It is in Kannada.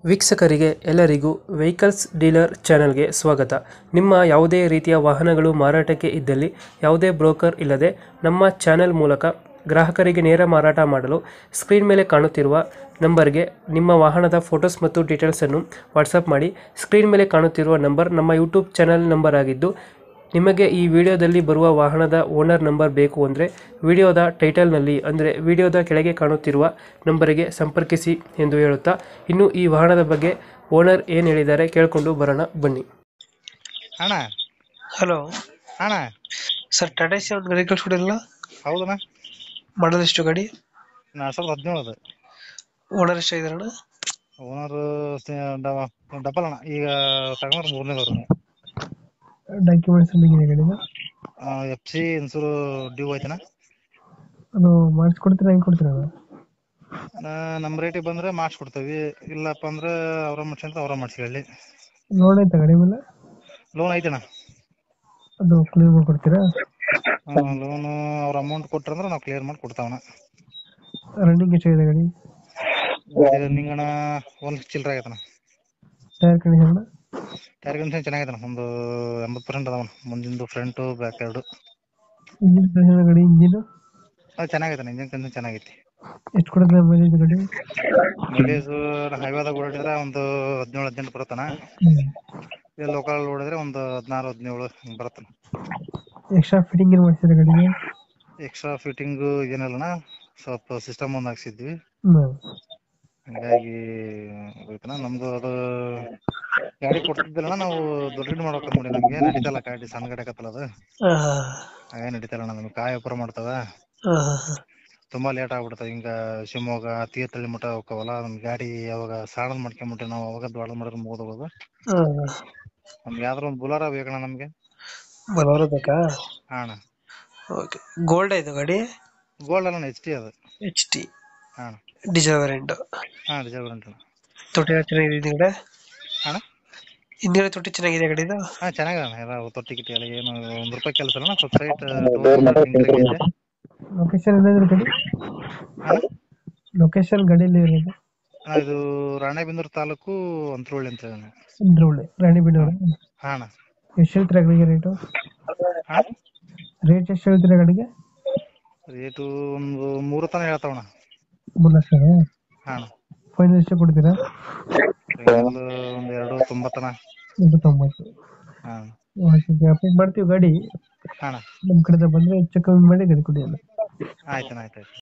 ವೀಕ್ಷಕರಿಗೆ ಎಲ್ಲರಿಗೂ ವೆಹಿಕಲ್ಸ್ ಡೀಲರ್ ಚಾನೆಲ್ಗೆ ಸ್ವಾಗತ ನಿಮ್ಮ ಯಾವುದೇ ರೀತಿಯ ವಾಹನಗಳು ಮಾರಾಟಕ್ಕೆ ಇದ್ದಲ್ಲಿ ಯಾವುದೇ ಬ್ರೋಕರ್ ಇಲ್ಲದೆ ನಮ್ಮ ಚಾನೆಲ್ ಮೂಲಕ ಗ್ರಾಹಕರಿಗೆ ನೇರ ಮಾರಾಟ ಮಾಡಲು ಸ್ಕ್ರೀನ್ ಮೇಲೆ ಕಾಣುತ್ತಿರುವ ನಂಬರ್ಗೆ ನಿಮ್ಮ ವಾಹನದ ಫೋಟೋಸ್ ಮತ್ತು ಡೀಟೇಲ್ಸನ್ನು ವಾಟ್ಸಪ್ ಮಾಡಿ ಸ್ಕ್ರೀನ್ ಮೇಲೆ ಕಾಣುತ್ತಿರುವ ನಂಬರ್ ನಮ್ಮ ಯೂಟ್ಯೂಬ್ ಚಾನೆಲ್ ನಂಬರ್ ಆಗಿದ್ದು ನಿಮಗೆ ಈ ವಿಡಿಯೋದಲ್ಲಿ ಬರುವ ವಾಹನದ ಓನರ್ ನಂಬರ್ ಬೇಕು ಅಂದರೆ ವಿಡಿಯೋದ ಟೈಟಲ್ನಲ್ಲಿ ಅಂದರೆ ವಿಡಿಯೋದ ಕೆಳಗೆ ಕಾಣುತ್ತಿರುವ ನಂಬರಿಗೆ ಸಂಪರ್ಕಿಸಿ ಎಂದು ಹೇಳುತ್ತಾ ಇನ್ನು ಈ ವಾಹನದ ಬಗ್ಗೆ ಓನರ್ ಏನು ಹೇಳಿದ್ದಾರೆ ಕೇಳಿಕೊಂಡು ಬರೋಣ ಬನ್ನಿ ಅಣ್ಣ ಹಲೋ ಅಣ್ಣ ಸರ್ ಟಾಟಾ ಸಿ ಒಂದು ಗಾಡಿ ಕಳ್ಸ್ಕೊಡಿರಲ್ಲ ಹೌದಣ್ಣ ಮಾಡಲ್ ಎಷ್ಟು ಗಾಡಿ ಎರಡು ಸಾವಿರದ ಹದಿನೇಳು ಅದು ಓನರ್ ಎಷ್ಟಾಗಿದಾರಣ ಓನರು ಡಬಲ್ ಅಣ್ಣ ಈಗ ತಗೊಂಡ್ರೆ ಮೂರನೇದವ್ರು ಡಾಕ್ಯುಮೆಂಟ್ಸ್ ಇದೆ ಗಾಡಿನ ಎಫ್ ಸಿ ಇನ್ಸೂರು ಡ್ಯೂ ಐತಣ್ಣ ಅದು ಮಾಡಿಸ್ಕೊಡ್ತೀರಾ ಹೆಂಗೆ ಕೊಡ್ತೀರಾ ನಮ್ಮ ರೇಟಿಗೆ ಬಂದ್ರೆ ಮಾಡಿಸ್ಕೊಡ್ತೀವಿ ಇಲ್ಲಪ್ಪ ಅಂದ್ರೆ ಅವ್ರ ಮಾಡ್ಸ್ಕೊಂತ ಅವ್ರ ಮಾಡಿಸ್ಕೊಳ್ಳಿ ಲೋನ್ ಐತೆ ಗಾಡಿ ಮೇಲೆ ಲೋನ್ ಐತಣ್ಣ ಅದು ಕ್ಲಿಯರ್ ಮಾಡ್ಕೊಡ್ತೀರಾ ಲೋನು ಅವ್ರ ಅಮೌಂಟ್ ಕೊಟ್ರಂದ್ರೆ ನಾವು ಕ್ಲಿಯರ್ ಮಾಡಿ ಕೊಡ್ತಾವಣ್ಣ ರನ್ನಿಂಗ್ ಎಷ್ಟಾಗಿದೆ ಗಾಡಿ ನಿಂಗಣ ಒಂದು ಚಿಲ್ಲರೆ ಆಗೈತಣ್ಣ ಟೈರ್ ಕಂಡೀಷನ್ ಟೈರ್ ಕಂಡೀಷನ್ ಚೆನ್ನಾಗೈತಣ್ಣ ಒಂದು ಎಂಬತ್ತು ಪರ್ಸೆಂಟ್ ಅದಾವಣ್ಣ ಮುಂದಿಂದು ಫ್ರಂಟು ಬ್ಯಾಕ್ ಎರಡು ಇಂಜಿನ್ ಕಂಡೀಷನ್ ಗಾಡಿ ಇಂಜಿನ್ ಅದು ಚೆನ್ನಾಗೈತಣ್ಣ ಇಂಜಿನ್ ಕಂಡೀಷನ್ ಚೆನ್ನಾಗೈತಿ ಎಷ್ಟು ಕೊಡುತ್ತೆ ಮೈಲೇಜ್ ಗಾಡಿ ಮೈಲೇಜ್ ಹೈವೇದಾಗ ಓಡಿದ್ರೆ ಒಂದು ಹದಿನೇಳು ಹದಿನೆಂಟು ಬರುತ್ತಣ್ಣ ಇಲ್ಲಿ ಲೋಕಲ್ ಓಡಿದ್ರೆ ಒಂದು ಹದಿನಾರು ಹದಿನೇಳು ಹಿಂಗೆ ಬರುತ್ತಣ್ಣ ಎಕ್ಸ್ಟ್ರಾ ಫಿಟ್ಟಿಂಗ್ ಏನು ಮಾಡ್ತೀರಾ ಗಾಡಿಗೆ ಎಕ್ಸ್ಟ್ರಾ ಫಿಟ್ಟಿಂಗು ಏನಿಲ್ಲಣ್ಣ ಸ್ವಲ್ಪ ಸಿಸ್ಟಮ್ ಒಂದು ಹಾಕ್ಸಿದ್ವಿ ಹ್ಞೂ ಹಂಗಾಗಿ ಹೋಯ್ತಣ್ಣ ನಮ್ದು ಅದು ಗಾಡಿ ಕೊಡ್ತಿದ್ದಿಲ್ಲಣ್ಣ ನಾವು ದೊಡ್ಡ ಗಾಡಿ ಮಾಡ್ಬೇಕಂತ ಮಾಡಿ ನಮ್ಗೆ ನಡೀತಲ್ಲ ಗಾಡಿ ಸಣ್ಣ ಗಾಡಿ ಆಗತ್ತಲ್ಲ ಅದು ಹಾಗೆ ನಡೀತಲ್ಲ ನಮ್ಗೆ ಕಾಯಿ ವ್ಯಾಪಾರ ಮಾಡ್ತದ ತುಂಬಾ ಲೇಟ್ ಆಗ್ಬಿಡ್ತದೆ ಹಿಂಗ ಶಿವಮೊಗ್ಗ ತೀರ್ಥಹಳ್ಳಿ ಮಠ ಹೋಗ್ತಾವಲ್ಲ ನಮ್ ಗಾಡಿ ಯಾವಾಗ ಸಾಣದ್ ಮಾಡ್ಕೊಂಬಿಟ್ರೆ ನಾವು ಅವಾಗ ದೊಡ್ಡ ಮಾಡಿದ್ರೆ ಮುಗಿದೋಗೋದು ನಮ್ಗೆ ಯಾವ್ದಾರ ಒಂದು ಬುಲಾರ ಬೇಕಣ್ಣ ನಮ್ಗೆ ಬರೋರು ಬೇಕಾ ಹಾ ಅಣ್ಣ ಓಕೆ ಗೋಲ್ಡ್ ಇದು ಗಾಡಿ ಗೋಲ್ಡ್ ಅಲ್ಲ ಎಚ್ ಟಿ ಅದು ಎಚ್ ಟಿ ಹಾ ಅಣ್ಣ ಡಿಸೈರ್ ವೇರಿಯಂಟ್ ಹಾ ರಿಸರ್ವ್ ಉಂಟು ತೊಟ್ಟಿ ಎಲ್ಲ ಚೆನ್ನಾಗಿದೆ ಹಿಂದ್ಗಡೆ ಅಣ್ಣ ಹಿಂದ್ಗಡೆ ತೊಟ್ಟಿ ಚೆನ್ನಾಗಿದೆ ಗಾಡಿದು ಹಾ ಚೆನ್ನಾಗಿದೆ ಅಣ್ಣ ಎಲ್ಲ ತೊಟ್ಟಿ ಗಿಟ್ಟಿ ಎಲ್ಲ ಏನು ಒಂದ್ ರೂಪಾಯಿ ಕೆಲಸ ಅಲ್ಲ ಸ್ವಲ್ಪ ಸೈಟ್ ಲೊಕೇಶನ್ ಏನಾದ್ರು ಗಾಡಿ ಅಣ್ಣ ಲೊಕೇಶನ್ ಗಾಡಿಯಲ್ಲಿ ಇರೋದು ಅಣ್ಣ, ಇದು ರಾಣೆಬೆನ್ನೂರು ತಾಲೂಕು ಅಂತರವಳ್ಳಿ ಅಂತ ಹೇಳಿ ಅಣ್ಣ. ಇಂದ್ರವಳ್ಳಿ ರಾಣಿಬೆನ್ನೂರು ಹಾ ಅಣ್ಣ ಎಷ್ಟು ಹೇಳ್ತೀರಾ ಗಾಡಿಗೆ ರೇಟು ಹಾ ರೇಟ್ ಎಷ್ಟು ಹೇಳ್ತೀರಾ ಗಾಡಿಗೆ ರೇಟು ಒಂದು ಮೂರು ತನ ಹೇಳ್ತಾವಣ್ಣ ಮೂರು ಲಕ್ಷ ಹಾ ಅಣ್ಣ ಫೈನಲ್ ಎಷ್ಟು ಕೊಡ್ತೀರಾ Final ಒಂದ್ ಎರಡು ತೊಂಬತ್ತನ ಒಂದು ತೊಂಬತ್ತು ಹಾ ಓಕೆ ಅಪ್ಡೇಟ್ ಮಾಡ್ತೀವಿ ಗಾಡಿ ಹಾ ಅಣ್ಣ ನಮ್ಮ ಕಡೆಯಿಂದ ಬಂದರೆ ಹೆಚ್ಚು ಕಮ್ಮಿ ಮಾಡಿ ಗಾಡಿ ಕೊಡಿ ಅಲ್ಲ ಆಯ್ತಣ್ಣ ಆಯ್ತಾಯ್ತು